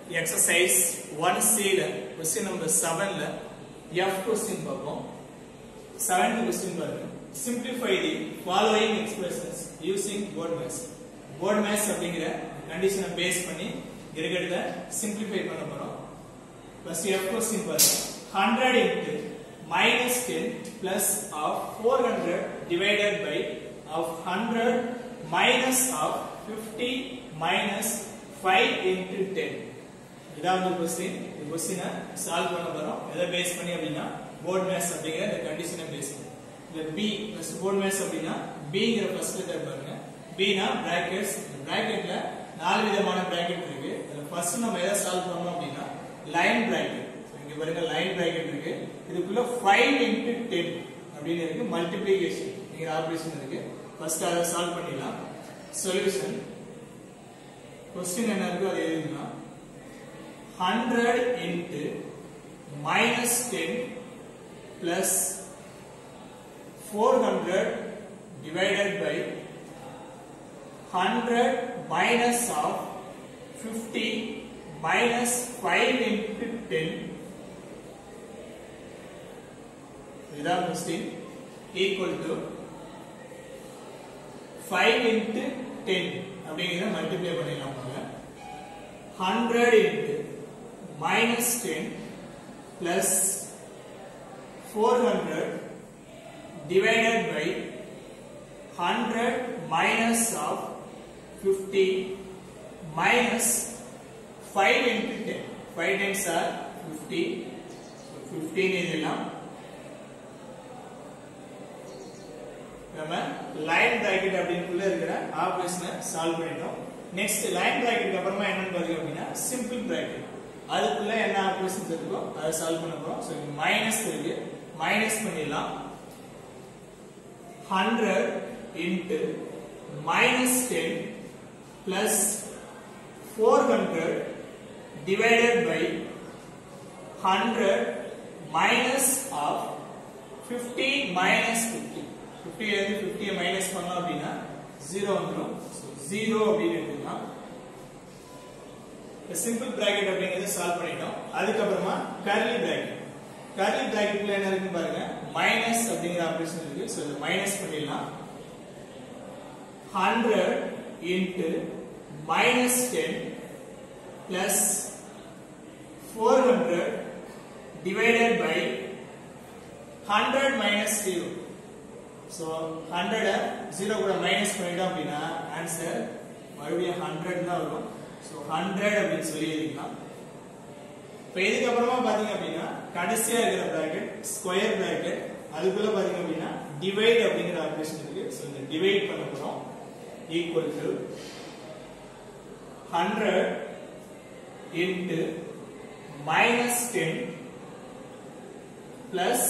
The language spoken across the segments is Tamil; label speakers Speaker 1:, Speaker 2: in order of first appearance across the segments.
Speaker 1: எக்ஸசைஸ் ஒன் சில கொஸ்டின் நம்பர் செவன்ல எஃப் கொஸ்டின் பார்ப்போம் செவன்த் கொஸ்டின் பாருங்க simplify the following expressions using BODMAS BODMAS அப்படிங்கிற கண்டிஷனை பேஸ் பண்ணி இருக்கிறத சிம்பிளிஃபை பண்ண போறோம் ஃபர்ஸ்ட் எஃப் கொஸ்டின் பாருங்க 100 into minus 10 plus of 400 divided by of 100 minus of 50 minus 5 into 10 இதான் வந்து கொஸ்டின் இந்த கொஸ்டினை சால்வ் பண்ண போறோம் எதை பேஸ் பண்ணி அப்படின்னா போர்ட் மேத்ஸ் அப்படிங்கிற இந்த கண்டிஷனை பேஸ் பண்ணி இந்த பி ஃபர்ஸ்ட் போர்ட் மேத்ஸ் அப்படின்னா பிங்கிற ஃபர்ஸ்ட் லெட்டர் பாருங்க பினா பிராக்கெட்ஸ் பிராக்கெட்ல நாலு விதமான பிராக்கெட் இருக்கு அதுல ஃபர்ஸ்ட் நம்ம எதை சால்வ் பண்ணோம் அப்படின்னா லைன் பிராக்கெட் இங்க பாருங்க லைன் பிராக்கெட் இருக்கு இதுக்குள்ள 5 into 10 அப்படின்னு இருக்கு மல்டிப்ளிகேஷன் அப்படிங்கிற ஆபரேஷன் இருக்கு ஃபர்ஸ்ட் அதை சால்வ் பண்ணிடலாம் சொல்யூஷன் கொஸ்டின் என்ன இருக்கு அது எழுதுனா 100 into minus 10 plus 400 divided by 100 minus of 50 minus 5 into 10 இதான் கொஸ்டின் ஈக்குவல் டு 5 into 10 அப்படிங்கிறத மல்டிப்ளை பண்ணிடலாம் பாருங்க 100 into minus 10 plus 400 divided by 100 minus of 50 minus 5 into 10 5 tens are 50 so 15 இதெல்லாம் நம்ம லைன் பிராக்கெட் அப்படின்னுக்குள்ள இருக்கிற ஆபரேஷனை சால்வ் பண்ணிட்டோம் நெக்ஸ்ட் லைன் பிராக்கெட் அப்புறமா என்னன்னு பாத்தீங்க அப்படின்னா சிம்பிள் பிராக்கெட் அதுக்குள்ள என்ன ஆபரேஷன்ஸ் இருக்கோ அதை சால்வ் பண்ண போறோம் ஸோ மைனஸ் இருக்கு மைனஸ் பண்ணிடலாம் hundred into minus ten plus four hundred divided by hundred minus of fifty minus fifty ஃபிஃப்டிலேருந்து ஃபிஃப்டியை மைனஸ் பண்ணோம் அப்படின்னா ஜீரோ வந்துடும் ஜீரோ அப்படின்னு எடுத்துக்கலாம் சிம்பிள் பிராக்கெட் அப்படிங்கறத சால்வ் பண்ணிட்டோம் அதுக்கப்புறமா கர்லி பிராக்கெட் கர்லி பிராக்கெட்ல என்ன இருக்குன்னு பாருங்க மைனஸ் அப்படிங்கிற ஆபரேஷன் இருக்கு சோ இத மைனஸ் பண்ணிடலாம் 100 into minus 10 plus 400 divided by 100 minus 0 so 100 0 கூட மைனஸ் பண்ணிட்டோம் அப்படின்னா ஆன்சர் மறுபடியும் 100 தான் வரும் ஸோ ஹண்ட்ரட் அப்படின்னு சொல்லி எழுதிக்கலாம் இப்போ இதுக்கு அப்புறமா பாத்தீங்க அப்படின்னா கடைசியா இருக்கிற பிராக்கெட் ஸ்கொயர் பிராக்கெட் அதுக்குள்ள பாத்தீங்க அப்படின்னா டிவைட் அப்படிங்கிற ஆபரேஷன் இருக்கு ஸோ இந்த டிவைட் பண்ண போறோம் equal to hundred into minus ten plus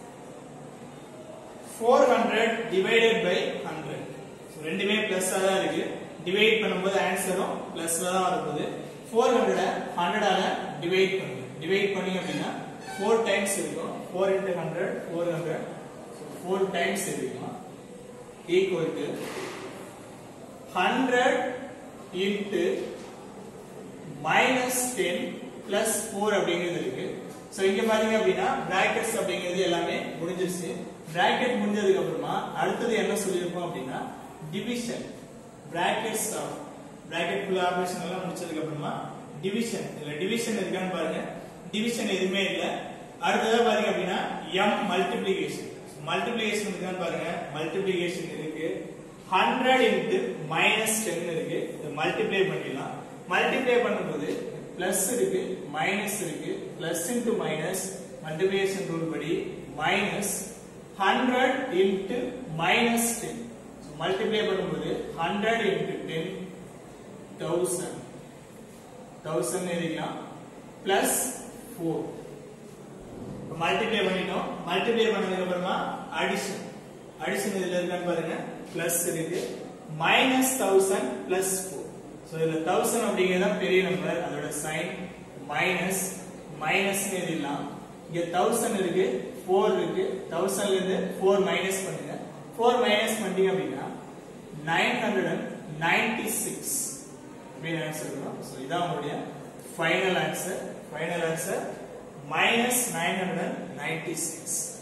Speaker 1: four hundred divided by hundred ரெண்டுமே பிளஸ் தான் இருக்கு டிவைட் பண்ணும்போது ஆன்சரும் பிளஸ்ல தான் வரப்போகுது ஃபோர் ஹண்ட்ரட ஹண்ட்ரடால டிவைட் பண்ணுங்க டிவைட் பண்ணீங்க அப்படின்னா ஃபோர் டைம்ஸ் இருக்கும் four into hundred four hundred four times இருக்கும் equal to hundred into minus ten plus four அப்படிங்கிறது இருக்கு ஸோ இங்க பாத்தீங்க அப்படின்னா பிராக்கெட்ஸ் அப்படிங்கிறது எல்லாமே முடிஞ்சிருச்சு பிராக்கெட் முடிஞ்சதுக்கு அப்புறமா அடுத்தது என்ன சொல்லியிருக்கோம் அப்படின்னா டிவிஷன் brackets of bracket குள்ள ஆபரேஷன் எல்லாம் முடிச்சதுக்கு அப்புறமா டிவிஷன் இதுல டிவிஷன் இருக்கான்னு பாருங்க டிவிஷன் எதுவுமே இல்ல அடுத்ததா பாத்தீங்க அப்படின்னா m மல்டிப்ளிகேஷன் மல்டிப்ளிகேஷன் இருக்கான்னு பாருங்க மல்டிப்ளிகேஷன் இருக்கு 100 into minus 10 இருக்கு இதை மல்டிப்ளை பண்ணிடலாம் மல்டிப்ளை பண்ணும்போது பிளஸ் இருக்கு மைனஸ் இருக்கு plus into minus multiplication rule படி மைனஸ் 100 into minus 10 மல்டிப்ளை பண்ணும்போது 100 into 10 1000 1000 எழுதிக்கலாம் பிளஸ் 4 மல்டிப்ளை பண்ணிட்டோம் மல்டிப்ளை பண்ணதுக்கு அப்புறமா அடிஷன் அடிஷன் இதுல இருக்கான்னு பாருங்க பிளஸ் இருக்கு minus thousand plus four so இதுல தௌசண்ட் அப்படிங்கிறது பெரிய நம்பர் அதோட சைன் மைனஸ் மைனஸ் எழுதிடலாம் இங்க தௌசண்ட் இருக்கு ஃபோர் இருக்கு தௌசண்ட்ல இருந்து ஃபோர் மைனஸ் பண்ணுங்க ஃபோர் மைனஸ் பண்ணிட்டீங்க அப்படின்னா nine hundred and ninety six அப்படின்னு ஆன்சர் வரும் ஸோ இதான் உங்களுடைய final answer final answer minus 996